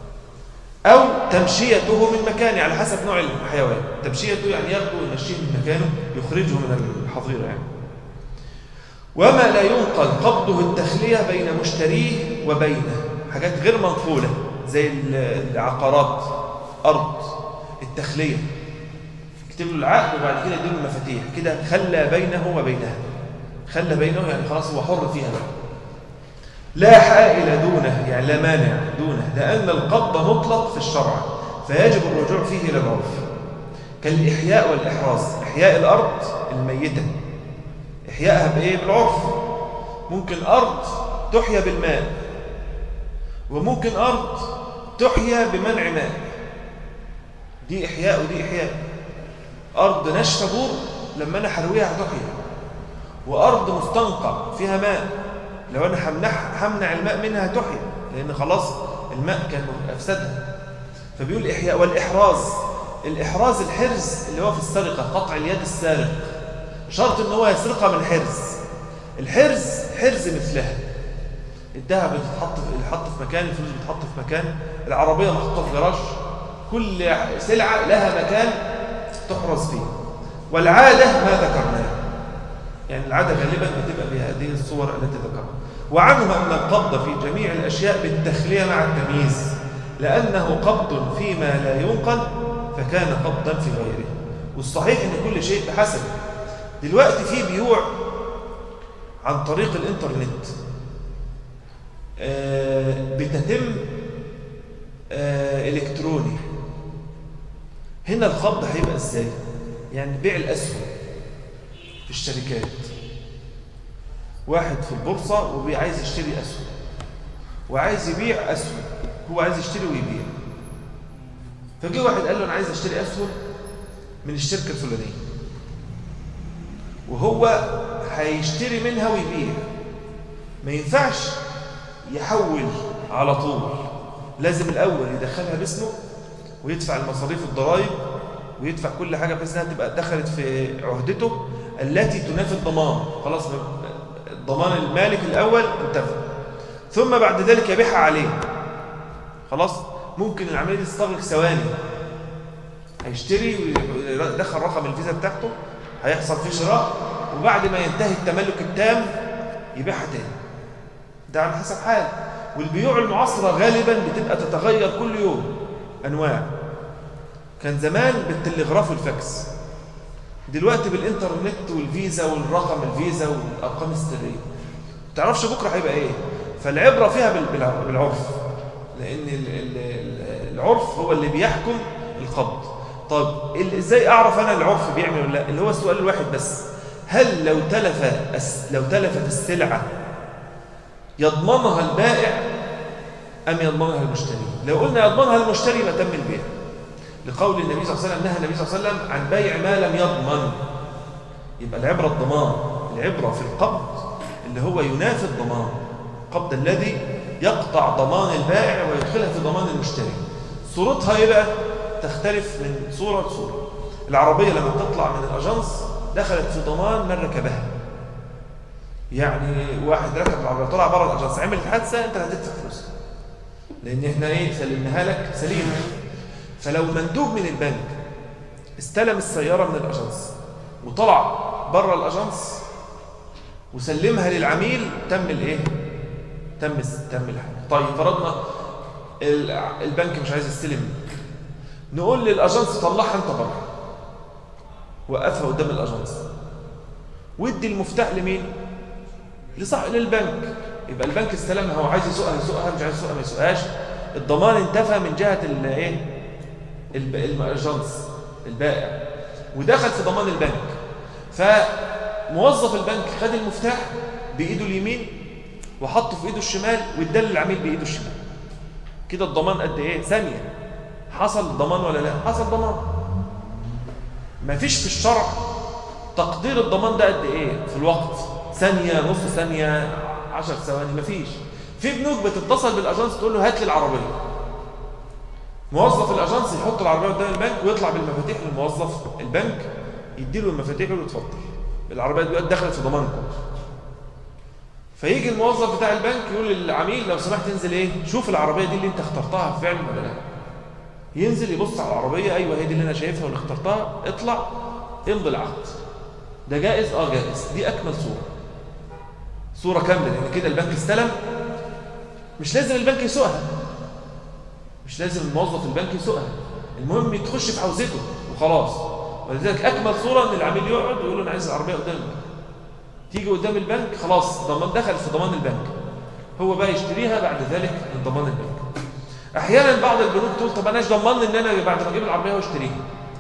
A: أو تمشيته من مكانه على حسب نوع الحيوان تمشيته يعني ياخده ويمشيه من مكانه يخرجه من الحظيرة يعني وما لا ينقل قبضه التخلية بين مشتريه وبينه حاجات غير منقولة زي العقارات أرض التخلية يكتب له العقد وبعد كده يديله المفاتيح كده خلى بينه وبينها خلى بينه يعني خلاص هو حر فيها بقى لا حائل دونه يعني لا مانع دونه لأن القبض مطلق في الشرع فيجب الرجوع فيه إلى العرف كالإحياء والإحراز إحياء الأرض الميتة إحيائها بإيه؟ بالعرف ممكن أرض تحيا بالماء وممكن أرض تحيا بمنع ماء دي إحياء ودي إحياء أرض نشفة بور لما أنا حرويها هتحيا وأرض مستنقع فيها ماء لو أنا همنح همنع الماء منها هتحيا لأن خلاص الماء كان أفسدها فبيقول إحياء والإحراز الإحراز الحرز اللي هو في السرقة قطع اليد السارق شرط ان هو يسرقها من حرز الحرز حرز مثلها الذهب بتتحط في الحط في مكان الفلوس بتتحط في مكان العربيه محطوطه في جراج كل سلعه لها مكان تحرز فيه والعاده ما ذكرناه يعني العاده غالبا بتبقى بهذه الصور التي ذكرها وعنها ان القبض في جميع الاشياء بالتخليه مع التمييز لانه قبض فيما لا ينقل فكان قبضا في غيره والصحيح ان كل شيء بحسبه دلوقتي في بيوع عن طريق الانترنت آه بتتم آه الكتروني هنا القبض هيبقى ازاي يعني بيع الاسهم في الشركات واحد في البورصه وعايز يشتري اسهم وعايز يبيع اسهم هو عايز يشتري ويبيع فجه واحد قال له انا عايز اشتري اسهم من الشركه الفلانيه وهو هيشتري منها ويبيع ما ينفعش يحول على طول لازم الأول يدخلها باسمه ويدفع المصاريف الضرائب ويدفع كل حاجة بحيث انها تبقى دخلت في عهدته التي تنافي الضمان خلاص الضمان المالك الأول انتفى ثم بعد ذلك يبيعها عليه خلاص ممكن العملية دي تستغرق ثواني هيشتري ويدخل رقم الفيزا بتاعته هيحصل فيه شراء وبعد ما ينتهي التملك التام يبيعها تاني ده على حسب حال والبيوع المعاصرة غالبا بتبقى تتغير كل يوم أنواع كان زمان بالتلغراف والفاكس دلوقتي بالإنترنت والفيزا والرقم الفيزا والأرقام السرية تعرفش بكرة هيبقى إيه فالعبرة فيها بالعرف لأن العرف هو اللي بيحكم القبض طب ازاي اعرف انا العرف بيعمل ولا لا اللي هو السؤال الواحد بس هل لو تلف لو تلفت السلعه يضمنها البائع ام يضمنها المشتري لو قلنا يضمنها المشتري يبقى تم البيع لقول النبي صلى الله عليه وسلم نهى النبي صلى الله عليه وسلم عن بيع ما لم يضمن يبقى العبره الضمان العبره في القبض اللي هو ينافي الضمان القبض الذي يقطع ضمان البائع ويدخلها في ضمان المشتري صورتها ايه بقى تختلف من صورة لصورة العربية لما تطلع من الأجنس دخلت في ضمان من ركبها يعني واحد ركب العربية طلع بره الأجنس عملت حادثة أنت هتدفع فلوس لأن إحنا إيه سلمناها لك سليمة فلو مندوب من البنك استلم السيارة من الأجنس وطلع بره الأجنس وسلمها للعميل تم الإيه؟ تم تم الحاجة طيب فرضنا البنك مش عايز يستلم نقول للاجنس طلعها انت بره وقفها قدام الاجنس وادي المفتاح لمين لصح للبنك يبقى البنك استلمها هو عايز يسوقها يسوقها مش عايز يسوقها ما يسوقهاش الضمان انتفى من جهه الايه الاجنس البائع ودخل في ضمان البنك فموظف البنك خد المفتاح بايده اليمين وحطه في ايده الشمال واداه للعميل بايده الشمال كده الضمان قد ايه ثانيه حصل ضمان ولا لا حصل ضمان ما فيش في الشرع تقدير الضمان ده قد ايه في الوقت ثانيه نص ثانيه 10 ثواني ما فيش في بنوك بتتصل بالاجانس تقول له هات لي العربيه موظف الاجانس يحط العربيه قدام البنك ويطلع بالمفاتيح للموظف البنك يديله المفاتيح ويقول له اتفضل العربيه دي دخلت في ضمانكم فيجي الموظف بتاع البنك يقول للعميل لو سمحت انزل ايه شوف العربيه دي اللي انت اخترتها فعلا ولا لا ينزل يبص على العربيه ايوه هي دي اللي انا شايفها واللي اخترتها اطلع امضي العقد ده جائز اه جائز دي اكمل صوره صورة كاملة لأن كده البنك استلم مش لازم البنك يسوقها مش لازم الموظف البنك يسوقها المهم تخش في حوزته وخلاص ولذلك أكمل صورة أن العميل يقعد ويقول له أنا عايز العربية قدام البنك تيجي قدام البنك خلاص ضمان دخل في ضمان البنك هو بقى يشتريها بعد ذلك من ضمان البنك احيانا بعض البنوك تقول طب انا ايش ضمني ان انا بعد ما اجيب العربيه واشتريها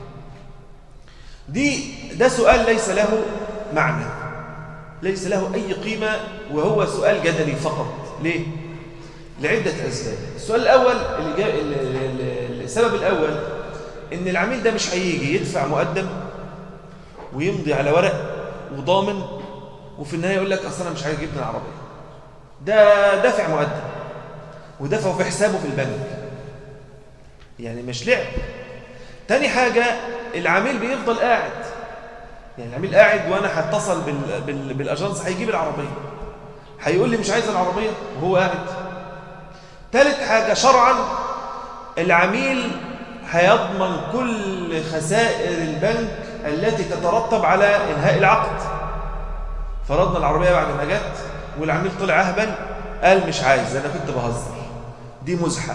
A: دي ده سؤال ليس له معنى ليس له اي قيمه وهو سؤال جدلي فقط ليه لعده اسباب السؤال الاول اللي جا... ال- ال- ال- السبب الاول ان العميل ده مش هيجي يدفع مقدم ويمضي على ورق وضامن وفي النهايه يقول لك اصل انا مش عايز جبني العربيه ده دافع مقدم ودفعه في حسابه في البنك يعني مش لعب تاني حاجة العميل بيفضل قاعد يعني العميل قاعد وانا هتصل بال... بال... بالاجانس هيجيب العربية هيقول لي مش عايز العربية وهو قاعد تالت حاجة شرعا العميل هيضمن كل خسائر البنك التي تترتب على انهاء العقد فرضنا العربية بعد ما جت والعميل طلع اهبل قال مش عايز انا كنت بهزر دي مزحه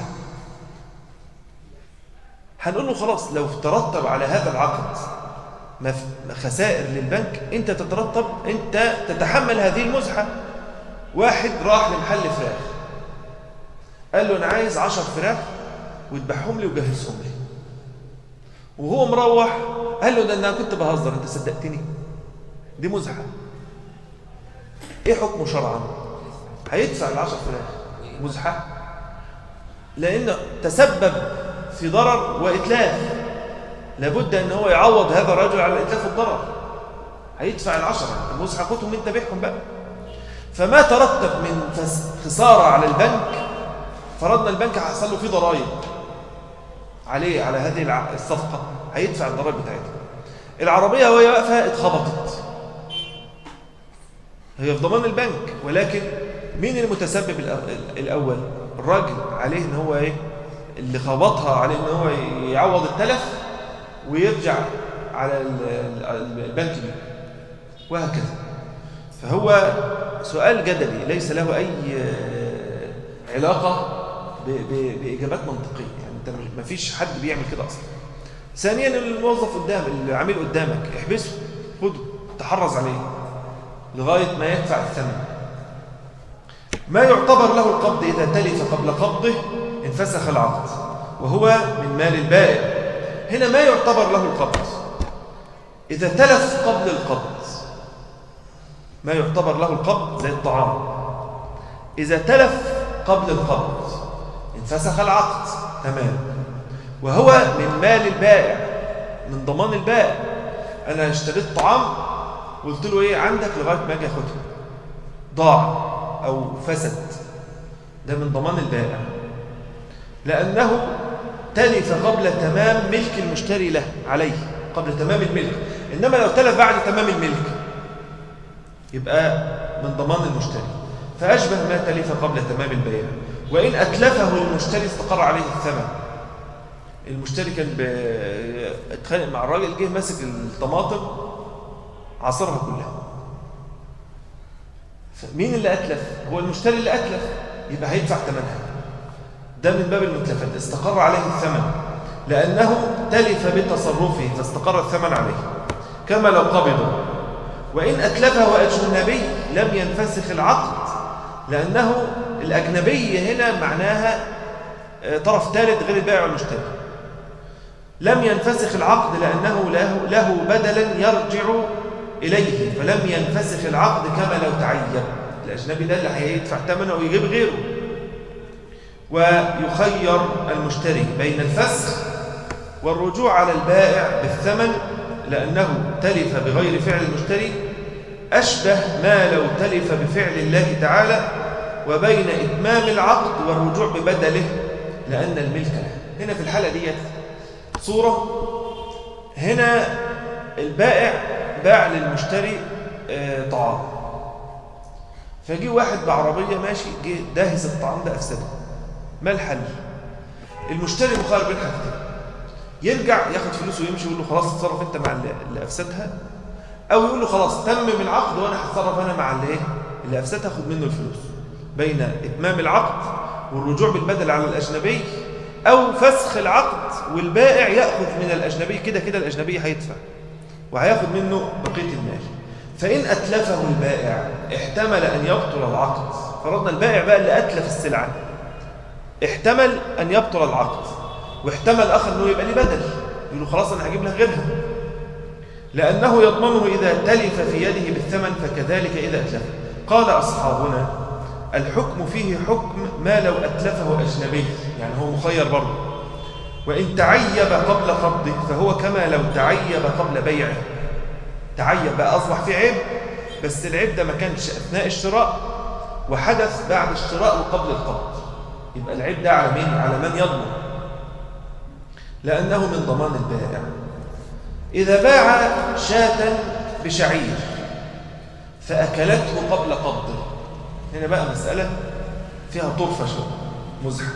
A: هنقول له خلاص لو ترتب على هذا العقد مف- خسائر للبنك انت تترتب انت تتحمل هذه المزحه واحد راح لمحل فراخ قال له انا عايز عشر فراخ وتبيعهم لي وجهزهم لي وهو مروح قال له ده انا كنت بهزر انت صدقتني دي مزحه ايه حكمه شرعا هيدفع العشر فراخ مزحه لانه تسبب في ضرر واتلاف لابد ان هو يعوض هذا الرجل على الاتلاف والضرر هيدفع العشرة المزحه خدهم انت بيعهم بقى فما ترتب من فس- خساره على البنك فرضنا البنك هيحصل له فيه ضرائب عليه على هذه الع- الصفقه هيدفع الضرائب بتاعتها العربيه وهي واقفه اتخبطت هي في ضمان البنك ولكن مين المتسبب الأ- الأول الراجل عليه ان هو ايه اللي خبطها عليه ان هو يعوض التلف ويرجع على ال- ال- البنك دي وهكذا فهو سؤال جدلي ليس له أي آه، علاقة ب- ب- بإجابات منطقية يعني انت مش- مفيش حد بيعمل كده أصلا ثانيا الموظف قدام العميل قدامك احبسه خده تحرز عليه لغاية ما يدفع الثمن ما يعتبر له القبض إذا تلف قبل قبضه انفسخ العقد وهو من مال البائع هنا ما يعتبر له القبض إذا تلف قبل القبض ما يعتبر له القبض زي الطعام إذا تلف قبل القبض انفسخ العقد تمام وهو من مال البائع من ضمان البائع أنا اشتريت طعام قلت له إيه عندك لغاية ما أجي أخدها ضاع أو فسد ده من ضمان البائع لأنه تلف قبل تمام ملك المشتري له عليه قبل تمام الملك إنما لو تلف بعد تمام الملك يبقى من ضمان المشتري فأشبه ما تلف قبل تمام البيع وإن أتلفه المشتري استقر عليه الثمن المشتري كان ب- اتخانق مع الراجل جه ماسك الطماطم عصرها كلها مين اللي أتلف؟ هو المشتري اللي أتلف يبقى هيدفع ثمنها ده من باب المتلفات استقر عليه الثمن لأنه تلف بتصرفه فاستقر الثمن عليه كما لو قبضه وإن أتلفه أجنبي لم ينفسخ العقد لأنه الأجنبي هنا معناها آه، طرف ثالث غير البائع والمشتري لم ينفسخ العقد لأنه له, له بدلا يرجع إليه فلم ينفسخ العقد كما لو تعيب الأجنبي ده اللي هيدفع ثمنه ويجيب غيره ويخير المشتري بين الفسخ والرجوع على البائع بالثمن لأنه تلف بغير فعل المشتري أشبه ما لو تلف بفعل الله تعالى وبين إتمام العقد والرجوع ببدله لأن الملك له هنا في الحالة ديت صورة هنا البائع باع للمشتري آه، طعام فجي واحد بعربية ماشي جه داهس الطعام ده أفسده ما الحل المشتري مخير بين حاجتين يرجع ياخد فلوسه ويمشي ويقول له خلاص اتصرف انت مع اللي اللي افسدها او يقول له خلاص تمم العقد وانا هتصرف انا مع اللي ايه اللي أفسدها خد منه الفلوس بين إتمام العقد والرجوع بالبدل على الأجنبي أو فسخ العقد والبائع يأخذ من الأجنبي كده كده الأجنبي هيدفع وهياخد منه بقية المال فإن أتلفه البائع احتمل أن يبطل العقد فرضنا البائع بقى اللي أتلف السلعة احتمل أن يبطل العقد واحتمل آخر أنه يبقى لي بدل يقول له خلاص أنا هجيب لك غيرها لأنه يضمنه إذا تلف في يده بالثمن فكذلك إذا أتلف قال أصحابنا الحكم فيه حكم ما لو أتلفه أجنبي يعني هو مخير برضه وإن تعيب قبل قبضه فهو كما لو تعيب قبل بيعه تعيب بقى أصبح فيه عيب بس العيب ده ما كانش أثناء الشراء وحدث بعد الشراء وقبل القبض يبقى العيب ده على مين؟ على من يضمن لأنه من ضمان البائع إذا باع شاة بشعير فأكلته قبل قبضه هنا بقى مسألة فيها طرفة شوية مزحة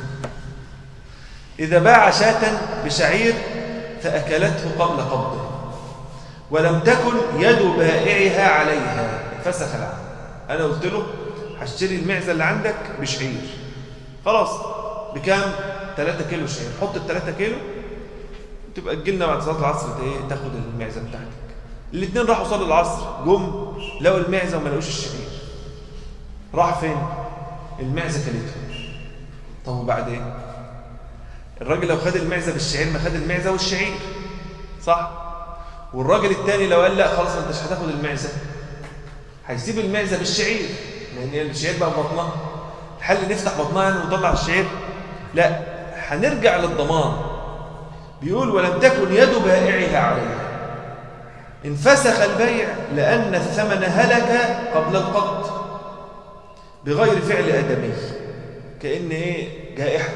A: إذا باع شاة بشعير فأكلته قبل قبضه ولم تكن يد بائعها عليها فسخ العقد أنا قلت له هشتري المعزة اللي عندك بشعير خلاص بكام 3 كيلو شعير حط ال 3 كيلو تبقى تجيلنا بعد صلاه العصر ايه تاخد المعزه بتاعتك الاثنين راحوا صلوا العصر جم لقوا المعزه وما لقوش الشعير راح فين المعزه كلته طب وبعدين الراجل لو خد المعزه بالشعير ما خد المعزه والشعير صح والراجل الثاني لو قال لا خلاص ما انتش هتاخد المعزه هيسيب المعزه بالشعير لان الشعير بقى بطنها الحل نفتح بطنها يعني ونطلع الشعير لا هنرجع للضمان بيقول ولم تكن يد بائعها عليها انفسخ البيع لأن الثمن هلك قبل القبض بغير فعل آدمي كأن إيه جائحة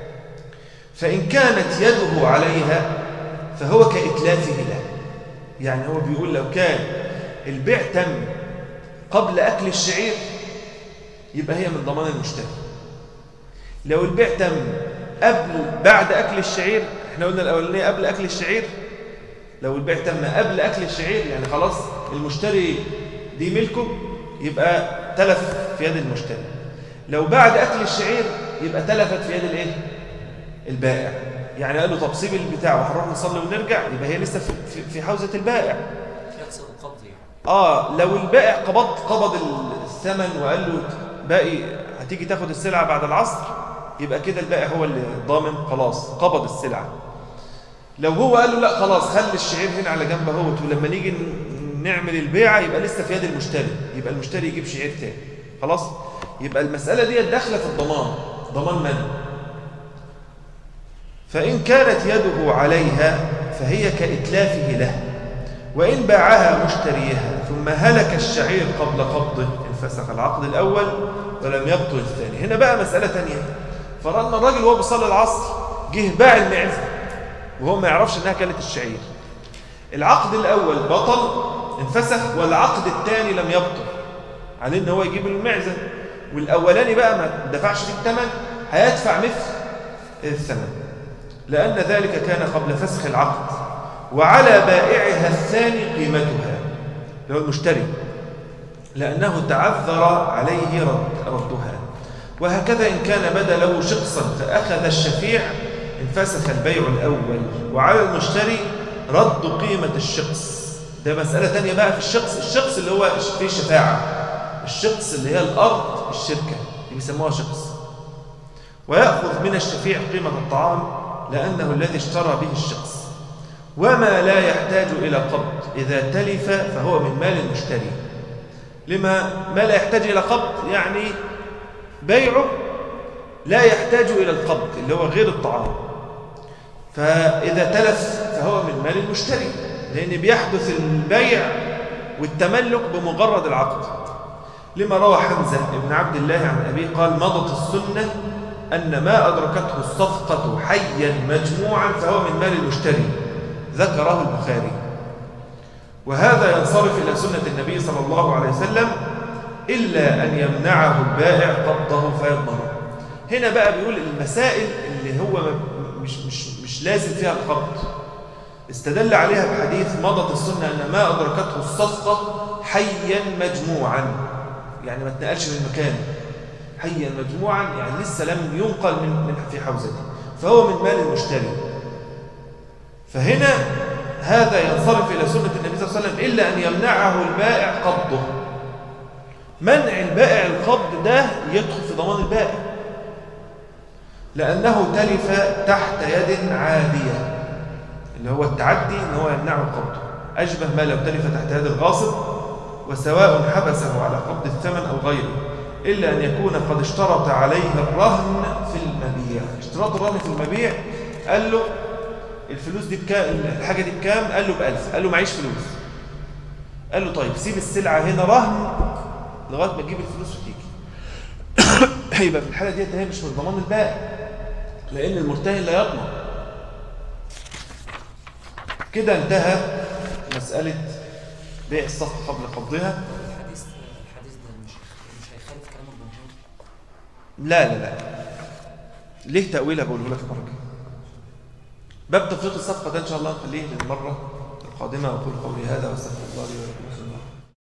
A: فإن كانت يده عليها فهو كإتلافه له يعني هو بيقول لو كان البيع تم قبل أكل الشعير يبقى هي من ضمان المشتري لو البيع تم قبل بعد أكل الشعير احنا قلنا الأولانية قبل أكل الشعير لو البيع تم قبل أكل الشعير يعني خلاص المشتري دي ملكه يبقى تلف في يد المشتري لو بعد أكل الشعير يبقى تلفت في يد الايه البائع يعني قال له طب سيب البتاع وهنروح نصلي ونرجع يبقى هي لسه في, في حوزة البائع
B: يقصد القبض يعني
A: اه لو البائع قبض قبض الثمن وقال له باقي هتيجي تاخد السلعة بعد العصر يبقى كده البائع هو اللي ضامن خلاص قبض السلعة لو هو قال له لا خلاص خلي الشعير هنا على جنب اهوت ولما نيجي نعمل البيعة يبقى لسه في يد المشتري يبقى المشتري يجيب شعير تاني خلاص يبقى المسألة دي داخلة في الضمان ضمان من فإن كانت يده عليها فهي كإتلافه له وإن باعها مشتريها ثم هلك الشعير قبل قبضه انفسخ العقد الأول ولم يبطل الثاني هنا بقى مسألة تانية فرأنا الراجل وهو بيصلي العصر جه باع المعزة وهو ما يعرفش انها كانت الشعير العقد الاول بطل انفسخ والعقد الثاني لم يبطل عليه ان هو يجيب المعزه والاولاني بقى ما دفعش في الثمن هيدفع مثل الثمن لان ذلك كان قبل فسخ العقد وعلى بائعها الثاني قيمتها اللي هو المشتري لانه تعذر عليه رد ردها وهكذا ان كان بدله شخصا فاخذ الشفيع انفسخ البيع الأول وعلى المشتري رد قيمة الشخص ده مسألة تانية بقى في الشخص الشخص اللي هو فيه شفاعة الشخص اللي هي الأرض الشركة اللي بيسموها شخص ويأخذ من الشفيع قيمة الطعام لأنه الذي اشترى به الشخص وما لا يحتاج إلى قبض إذا تلف فهو من مال المشتري لما ما لا يحتاج إلى قبض يعني بيعه لا يحتاج إلى القبض اللي هو غير الطعام فإذا تلف فهو من مال المشتري لأن بيحدث البيع والتملك بمجرد العقد لما روى حمزة بن عبد الله عن أبيه قال مضت السنة أن ما أدركته الصفقة حيا مجموعا فهو من مال المشتري ذكره البخاري وهذا ينصرف إلى سنة النبي صلى الله عليه وسلم إلا أن يمنعه البائع قبضه فيضمنه هنا بقى بيقول المسائل اللي هو مش, مش, مش لازم فيها القبض استدل عليها بحديث مضت السنة أن ما أدركته الصفقة حيا مجموعا يعني ما اتنقلش من مكانه حيا مجموعا يعني لسه لم ينقل من من في حوزته فهو من مال المشتري فهنا هذا ينصرف إلى سنة النبي صلى الله عليه وسلم إلا أن يمنعه البائع قبضه منع البائع القبض ده يدخل في ضمان البائع لأنه تلف تحت يد عادية اللي هو التعدي ان هو يمنعه قبضه أشبه ما لو تلف تحت يد الغاصب وسواء حبسه على قبض الثمن أو غيره إلا أن يكون قد اشترط عليه الرهن في المبيع اشتراط الرهن في المبيع قال له الفلوس دي بكام الحاجة دي بكام قال له بألف قال له معيش فلوس قال له طيب سيب السلعة هنا رهن لغاية ما تجيب الفلوس وتيجي يبقى في الحالة دي هي مش من ضمان البائع لأن المرتهن لا يضمن كده انتهى مسألة بيع الصفقة قبل قبضها
B: الحديث الحديث ده مش مش هيخالف كلام الجمهور
A: لا لا لا ليه تأويلها بقوله لك المرة الجاية باب تفريط الصفقة ده إن شاء الله نخليه للمرة القادمة وأقول قولي هذا واستغفر الله لي ولكم